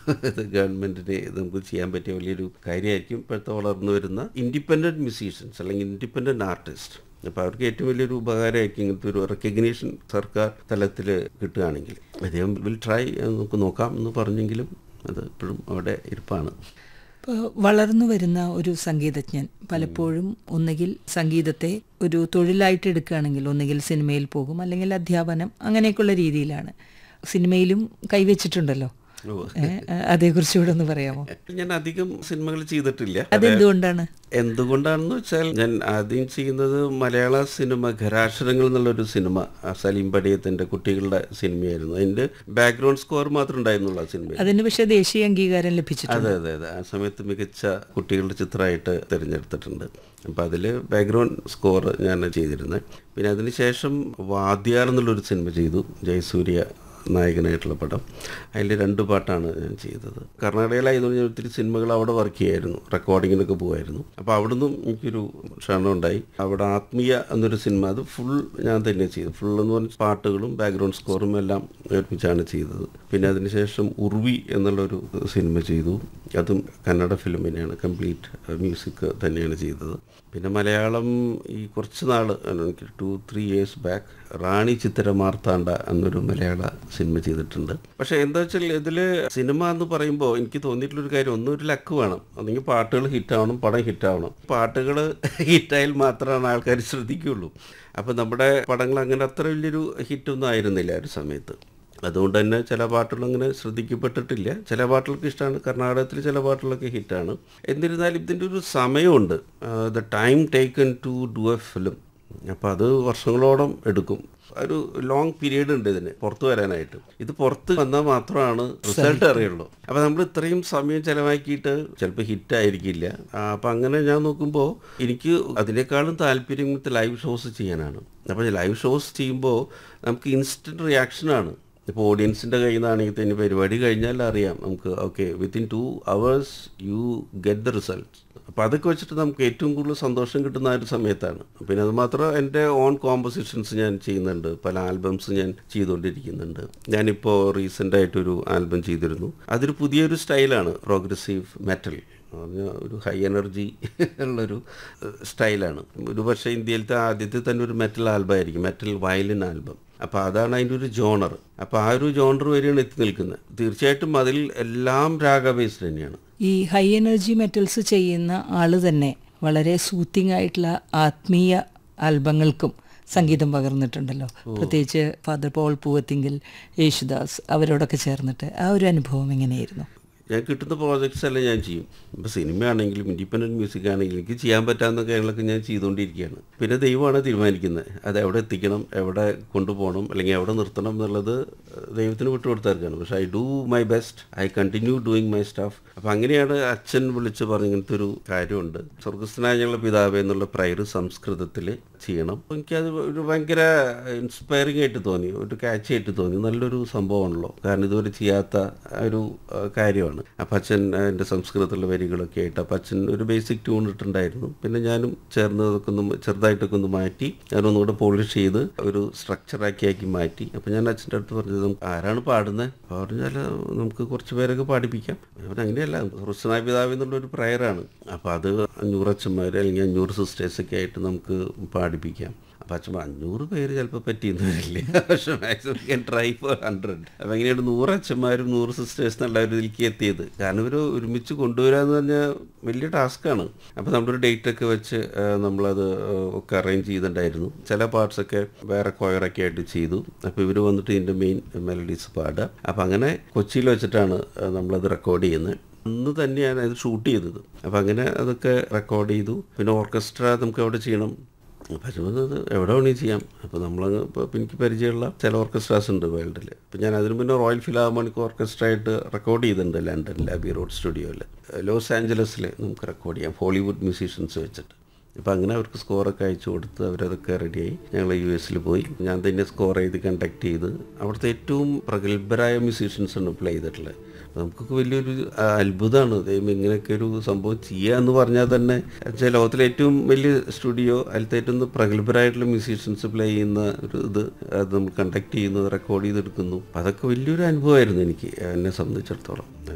ഇത് ഗവൺമെൻറ്റിന് നമുക്ക് ചെയ്യാൻ പറ്റിയ വലിയൊരു കാര്യമായിരിക്കും ഇപ്പോഴത്തെ വളർന്നു വരുന്ന ഇൻഡിപെൻഡൻറ്റ് മ്യൂസീഷ്യൻസ് അല്ലെങ്കിൽ ഇൻഡിപെൻഡൻറ്റ് ആർട്ടിസ്റ്റ് അപ്പോൾ അവർക്ക് ഏറ്റവും വലിയൊരു ഉപകാരമായിരിക്കും ഇങ്ങനത്തെ ഒരു റെക്കഗ്നീഷൻ സർക്കാർ തലത്തിൽ കിട്ടുകയാണെങ്കിൽ അദ്ദേഹം വിൽ ട്രൈ നമുക്ക് നോക്കാം എന്ന് പറഞ്ഞെങ്കിലും അത് ഇപ്പോഴും അവിടെ ഇരിപ്പാണ് ഇപ്പോൾ വളർന്നു വരുന്ന ഒരു സംഗീതജ്ഞൻ പലപ്പോഴും ഒന്നുകിൽ സംഗീതത്തെ ഒരു തൊഴിലായിട്ട് എടുക്കുകയാണെങ്കിൽ ഒന്നുകിൽ സിനിമയിൽ പോകും അല്ലെങ്കിൽ അധ്യാപനം അങ്ങനെയൊക്കെയുള്ള രീതിയിലാണ് സിനിമയിലും കൈവച്ചിട്ടുണ്ടല്ലോ ഓ. ഏ, അതേക്കുറിച്ച് കൂടെ ഒന്ന് പറയാമോ ഞാൻ അധികം സിനിമകൾ ചെയ്തിട്ടില്ല അതെന്തുകൊണ്ടാണ് എന്തുകൊണ്ടാണെന്ന് വെച്ചാൽ ഞാൻ ആദ്യം ചെയ്യുന്നത് മലയാള സിനിമ ഖരാക്ഷരങ്ങൾ എന്നുള്ളൊരു സിനിമ ആ സലീം പടിയത്തിൻ്റെ കുട്ടികളുടെ സിനിമയായിരുന്നു അതിൻ്റെ ബാക്ക്ഗ്രൗണ്ട് സ്കോർ മാത്രമേ ഉണ്ടായിരുന്നുള്ളൂ ആ സിനിമയിൽ അതിന് പക്ഷേ ദേശീയ അംഗീകാരം ലഭിച്ചിട്ടുണ്ട് അതെ അതെ അതെ ആ സമയത്ത് മികച്ച കുട്ടികളുടെ ചിത്രമായിട്ട് തിരഞ്ഞെടുത്തിട്ടുണ്ട് അപ്പം അതിൽ ബാക്ക്ഗ്രൗണ്ട് സ്കോർ ഞാൻ ചെയ്തിരുന്നത് പിന്നെ അതിനുശേഷം വാദ്യാർ എന്നുള്ളൊരു സിനിമ ചെയ്തു ജയസൂര്യ നായകനായിട്ടുള്ള പടം അതിൽ രണ്ട് പാട്ടാണ് ഞാൻ ചെയ്തത് കർണാടകയിലായതുകൊണ്ട് ഞാൻ ഒത്തിരി സിനിമകൾ അവിടെ വർക്ക് ചെയ്യായിരുന്നു റെക്കോർഡിങ്ങിനൊക്കെ പോകുമായിരുന്നു അപ്പോൾ അവിടുന്ന് എനിക്കൊരു ക്ഷണം ഉണ്ടായി അവിടെ ആത്മീയ എന്നൊരു സിനിമ അത് ഫുൾ ഞാൻ തന്നെ ചെയ്തു ഫുൾ എന്ന് പറഞ്ഞ പാട്ടുകളും ബാക്ക്ഗ്രൗണ്ട് സ്കോറും എല്ലാം ഏൽപ്പിച്ചാണ് ചെയ്തത് പിന്നെ അതിനുശേഷം ഉർവി എന്നുള്ളൊരു സിനിമ ചെയ്തു അതും കന്നഡ ഫിലിം തന്നെയാണ് കംപ്ലീറ്റ് മ്യൂസിക് തന്നെയാണ് ചെയ്തത് പിന്നെ മലയാളം ഈ കുറച്ച് നാൾ എനിക്ക് two three years back Rani Chithira Marthanda എന്നൊരു മലയാള സിനിമ ചെയ്തിട്ടുണ്ട് പക്ഷേ എന്താ വെച്ചാൽ ഇതിൽ സിനിമ എന്ന് പറയുമ്പോൾ എനിക്ക് തോന്നിയിട്ടുള്ളൊരു കാര്യം ഒന്നും ഒരു ലക്ക് വേണം അല്ലെങ്കിൽ പാട്ടുകൾ ഹിറ്റാവണം പടം ഹിറ്റാവണം പാട്ടുകൾ ഹിറ്റായാൽ മാത്രമാണ് ആൾക്കാർ ശ്രദ്ധിക്കുകയുള്ളൂ അപ്പോൾ നമ്മുടെ പടങ്ങൾ അങ്ങനെ അത്ര വലിയൊരു ഹിറ്റൊന്നും ആയിരുന്നില്ല ആ ഒരു സമയത്ത് അതുകൊണ്ട് തന്നെ ചില പാട്ടുകൾ അങ്ങനെ ശ്രദ്ധിക്കപ്പെട്ടിട്ടില്ല ചില പാട്ടുകൾക്ക് ഇഷ്ടമാണ് കർണാടകത്തിൽ ചില പാട്ടുകളൊക്കെ ഹിറ്റാണ് എന്നിരുന്നാലും ഇതിൻ്റെ ഒരു സമയമുണ്ട് the time taken to do a film അപ്പോൾ അത് വർഷങ്ങളോളം എടുക്കും ഒരു ലോങ് പീരീഡ് ഉണ്ട് ഇതിന് പുറത്ത് വരാനായിട്ട് ഇത് പുറത്ത് വന്നാൽ മാത്രമാണ് റിസൾട്ട് അറിയുള്ളൂ അപ്പോൾ നമ്മൾ ഇത്രയും സമയം ചിലവാക്കിയിട്ട് ചിലപ്പോൾ ഹിറ്റ് ആയിരിക്കില്ല അപ്പം അങ്ങനെ ഞാൻ നോക്കുമ്പോൾ എനിക്ക് അതിനേക്കാളും താല്പര്യം ലൈവ് ഷോസ് ചെയ്യാനാണ് അപ്പോൾ ലൈവ് ഷോസ് ചെയ്യുമ്പോൾ നമുക്ക് ഇൻസ്റ്റൻറ്റ് റിയാക്ഷനാണ് ഇപ്പോൾ ഓഡിയൻസിൻ്റെ കയ്യിൽ നിന്നാണെങ്കിൽ തന്നെ പരിപാടി കഴിഞ്ഞാൽ അറിയാം നമുക്ക് okay within two hours you get the result അപ്പോൾ അതൊക്കെ വെച്ചിട്ട് നമുക്ക് ഏറ്റവും കൂടുതൽ സന്തോഷം കിട്ടുന്ന ആ ഒരു സമയത്താണ് പിന്നെ അത് മാത്രം എൻ്റെ ഓൺ കോമ്പോസിഷൻസ് ഞാൻ ചെയ്യുന്നുണ്ട് പല ആൽബംസ് ഞാൻ ചെയ്തുകൊണ്ടിരിക്കുന്നുണ്ട് ഞാനിപ്പോൾ റീസെൻ്റായിട്ടൊരു ആൽബം ചെയ്തിരുന്നു അതൊരു പുതിയൊരു സ്റ്റൈലാണ് പ്രോഗ്രസീവ് മെറ്റൽ പറഞ്ഞാൽ ഒരു ഹൈ എനർജി ഉള്ളൊരു സ്റ്റൈലാണ് ഒരു പക്ഷേ ഇന്ത്യയിലത്തെ ആദ്യത്തെ തന്നെ ഒരു മെറ്റൽ ആൽബമായിരിക്കും മെറ്റൽ വയലിൻ ആൽബം അപ്പോൾ അതാണ് അതിൻ്റെ ഒരു ജോണർ അപ്പോൾ ആ ഒരു ജോണർ വരെയാണ് എത്തി നിൽക്കുന്നത് തീർച്ചയായിട്ടും അതിൽ എല്ലാം രാഗ ബേസ്ഡ് തന്നെയാണ് ഈ ഹൈ എനർജി മെറ്റൽസ് ചെയ്യുന്ന ആള് തന്നെ വളരെ സൂത്തിങ് ആയിട്ടുള്ള ആത്മീയ ആൽബങ്ങൾക്കും സംഗീതം പകർന്നിട്ടുണ്ടല്ലോ പ്രത്യേകിച്ച് ഫാദർ പോൾ പൂവത്തിങ്കിൽ യേശുദാസ് അവരോടൊക്കെ ചേർന്നിട്ട് ആ ഒരു അനുഭവം എങ്ങനെയായിരുന്നു ഞാൻ കിട്ടുന്ന പ്രോജക്ട്സ് എല്ലാം ഞാൻ ചെയ്യും ഇപ്പോൾ സിനിമയാണെങ്കിലും ഇൻഡിപെൻഡൻറ്റ് മ്യൂസിക് ആണെങ്കിലും എനിക്ക് ചെയ്യാൻ പറ്റാവുന്ന കാര്യങ്ങളൊക്കെ ഞാൻ ചെയ്തുകൊണ്ടിരിക്കുകയാണ് പിന്നെ ദൈവമാണ് തീരുമാനിക്കുന്നത് അത് എവിടെ എത്തിക്കണം എവിടെ കൊണ്ടുപോകണം അല്ലെങ്കിൽ എവിടെ നിർത്തണം എന്നുള്ളത് ദൈവത്തിന് വിട്ടുകൊടുത്താർക്കാണ് പക്ഷേ I do my best I continue doing my stuff അപ്പോൾ അങ്ങനെയാണ് അച്ഛൻ വിളിച്ച് പറഞ്ഞ ഇങ്ങനത്തെ ഒരു കാര്യമുണ്ട് സ്വർഗസ്ഥനായ ഞങ്ങളുടെ പിതാവേ എന്നുള്ള പ്രയർ സംസ്കൃതത്തിൽ ചെയ്യണം അപ്പോൾ എനിക്കത് ഒരു ഭയങ്കര ഇൻസ്പയറിംഗ് ആയിട്ട് തോന്നി ഒരു കാച്ച് ആയിട്ട് തോന്നി നല്ലൊരു സംഭവമാണല്ലോ കാരണം ഇതുവരെ ചെയ്യാത്ത ഒരു ആ, കാര്യമാണ് അപ്പം അച്ഛൻ എൻ്റെ സംസ്കൃതത്തിലുള്ള വരികളൊക്കെ ആയിട്ട് അപ്പം അച്ഛൻ ഒരു ബേസിക് ട്യൂൺ ഇട്ടുണ്ടായിരുന്നു പിന്നെ ഞാനും ചേർന്ന് അതൊക്കെ ഒന്ന് ചെറുതായിട്ടൊക്കെ ഒന്ന് മാറ്റി ഞാനൊന്നുകൂടെ പോളിഷ് ചെയ്ത് ഒരു സ്ട്രക്ചറാക്കി ആക്കി മാറ്റി അപ്പം ഞാൻ അച്ഛൻ്റെ അടുത്ത് പറഞ്ഞത് "നമുക്ക് ആരാണ് പാടുന്നത് അപ്പോൾ പറഞ്ഞാൽ നമുക്ക് കുറച്ച് പേരൊക്കെ പാടിപ്പിക്കാം അവൻ അങ്ങനെയല്ല ഹൃസ്വനായ പിതാവ് എന്നുള്ള ഒരു പ്രയറാണ് അപ്പോൾ അത് അഞ്ഞൂറ് അച്ഛന്മാർ അല്ലെങ്കിൽ അഞ്ഞൂറ് സിസ്റ്റേഴ്സൊക്കെ ആയിട്ട് നമുക്ക് പാടിപ്പിക്കാം അപ്പോൾ അച്ഛൻ പറഞ്ഞു, അഞ്ഞൂറ് പേര് ചിലപ്പോൾ പറ്റിയെന്ന് വരില്ല പക്ഷെ maximum can try for hundred അപ്പോൾ എങ്ങനെയാണ് നൂറ് അച്ഛന്മാരും നൂറ് സിസ്റ്റേഴ്സ് എന്നുള്ള ഒരു ഇതിലേക്ക് എത്തിയത് കാരണം ഇവർ ഒരുമിച്ച് കൊണ്ടുവരിക എന്ന് പറഞ്ഞാൽ വലിയ ടാസ്ക്കാണ് അപ്പോൾ നമ്മളൊരു ഡേറ്റ് ഒക്കെ വെച്ച് ആ, നമ്മളത് ആ, ഒക്കെ അറേഞ്ച് ചെയ്തിട്ടുണ്ടായിരുന്നു ചില പാർട്സൊക്കെ വേറെ കൊയറൊക്കെ ആയിട്ട് ചെയ്തു അപ്പോൾ ഇവർ വന്നിട്ട് ഇതിൻ്റെ മെയിൻ മെലഡീസ് പാടുക അപ്പോൾ അങ്ങനെ കൊച്ചിയിൽ വെച്ചിട്ടാണ് ആ, നമ്മളത് റെക്കോർഡ് ചെയ്യുന്നത് അന്ന് തന്നെയാണ് അത് ഷൂട്ട് ചെയ്തത് അപ്പോൾ അങ്ങനെ അതൊക്കെ റെക്കോർഡ് ചെയ്തു പിന്നെ ഓർക്കസ്ട്ര നമുക്ക് എവിടെ ചെയ്യണം പക്ഷേ അത് എവിടെ വേണമെങ്കിൽ ചെയ്യാം അപ്പോൾ നമ്മളങ്ങ് ഇപ്പോൾ എനിക്ക് പരിചയമുള്ള ചില ഓർക്കസ്ട്രാസ് ഉണ്ട് വേൾഡിൽ അപ്പോൾ ഞാൻ അതിന് മുന്നേ റോയൽ ഫിലാമോണിക് ഓർക്കസ്ട്ര ആയിട്ട് റെക്കോർഡ് ചെയ്തിട്ടുണ്ട് ലണ്ടനിൽ അബി റോഡ് സ്റ്റുഡിയോയിൽ ലോസ് ആഞ്ചലസിൽ നമുക്ക് റെക്കോർഡ് ചെയ്യാം ഹോളിവുഡ് മ്യൂസീഷ്യൻസ് വെച്ചിട്ട് അപ്പോൾ അങ്ങനെ അവർക്ക് സ്കോറൊക്കെ അയച്ചു കൊടുത്ത് അവരതൊക്കെ റെഡിയായി ഞങ്ങൾ യു എസിൽ പോയി ഞാൻ തന്നെ സ്കോർ ചെയ്ത് കണ്ടക്ട് ചെയ്ത് അവിടുത്തെ ഏറ്റവും പ്രഗത്ഭരായ മ്യൂസീഷ്യൻസ് ആണ് പ്ലേ ചെയ്തിട്ടുള്ളത് അപ്പോൾ നമുക്കൊക്കെ വലിയൊരു ആ, അത്ഭുതമാണ് ദൈവം ഇങ്ങനെയൊക്കെ ഒരു സംഭവം ചെയ്യുക എന്ന് പറഞ്ഞാൽ തന്നെ വെച്ചാൽ ലോകത്തിലെ ഏറ്റവും വലിയ സ്റ്റുഡിയോ അതിലത്തെ ഏറ്റവും പ്രഗത്ഭരായിട്ടുള്ള മ്യൂസീഷ്യൻസ് പ്ലേ ചെയ്യുന്ന ഒരു ഇത് അത് നമ്മൾ കണ്ടക്ട് ചെയ്യുന്നത് റെക്കോർഡ് ചെയ്തെടുക്കുന്നു അപ്പോൾ അതൊക്കെ വലിയൊരു അനുഭവമായിരുന്നു എനിക്ക് എന്നെ സംബന്ധിച്ചിടത്തോളം